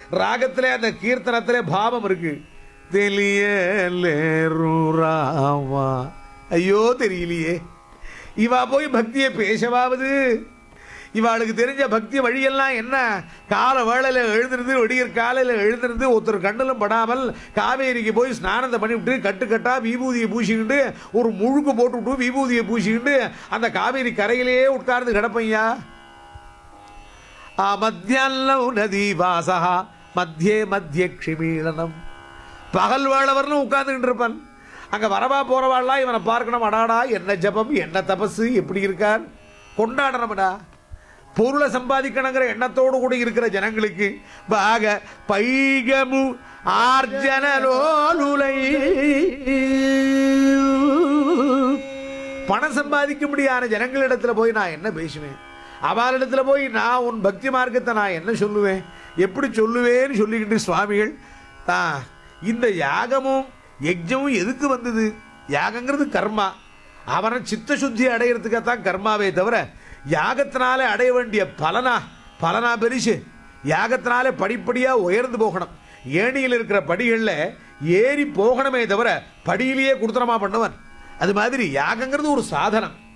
ராகத்திலே அந்த கீர்த்தனத்திலே பாவம் இருக்கு தெரியலேருராமா ஐயோ தெரியலையே இவா போய் பக்தியை பேசவாவது இவாளுக்கு தெரிஞ்ச பக்தி வழியெல்லாம் என்ன கால வேளையில் எழுந்திருந்து விடியற் காலையில் எழுந்திருந்து ஒருத்தர் கண்ணிலும் படாமல் காவேரிக்கு போய் ஸ்நானத்தை பண்ணிவிட்டு கட்டு கட்டா விபூதியை பூசிக்கிட்டு ஒரு முழுக்கு போட்டுவிட்டு விபூதியை பூசிக்கிட்டு அந்த காவேரி கரையிலேயே உட்கார்ந்து கிடப்பையா ஆ மத்தியானம் நதி வாசா மத்தியே மத்திய க்ஷிமீளனம் பகல் வேளவர்னு உட்கார்ந்துக்கிட்டு இருப்பான் அங்க வரவா போறவாள்லாம் இவனை பார்க்கணும் அடாடா என்ன ஜபம் என்ன தபசு எப்படி இருக்கார் கொண்டாடணும்டா பொருளை சம்பாதிக்கணுங்கிற எண்ணத்தோடு கூட இருக்கிற ஜனங்களுக்கு பாக பைகமு ஆர்ஜனலோலுலை பணம் சம்பாதிக்க முடியாத ஜனங்களிடத்துல போய் நான் என்ன பேசுவேன் அவளிடத்துல போய் நான் உன் பக்தி மார்க்கத்தை நான் என்ன சொல்லுவேன் எப்படி சொல்லுவேன்னு சொல்லிக்கிட்டு சுவாமிகள் தான் இந்த யாகமும் யஜ்ஞமும் எதுக்கு வந்தது யாகங்கிறது கர்மா அவனை சித்த சுத்தி அடையிறதுக்காகத்தான் கர்மாவே தவிர யாகத்தினால அடைய வேண்டிய பலனா பலனா பெருசு யாகத்தினால படிப்படியா உயர்ந்து போகணும் ஏணியில் இருக்கிற படிகளில் ஏறி போகணுமே தவிர படியிலேயே குடுத்தனமா பண்ணுவன் அது மாதிரி யாகங்கிறது ஒரு சாதனம்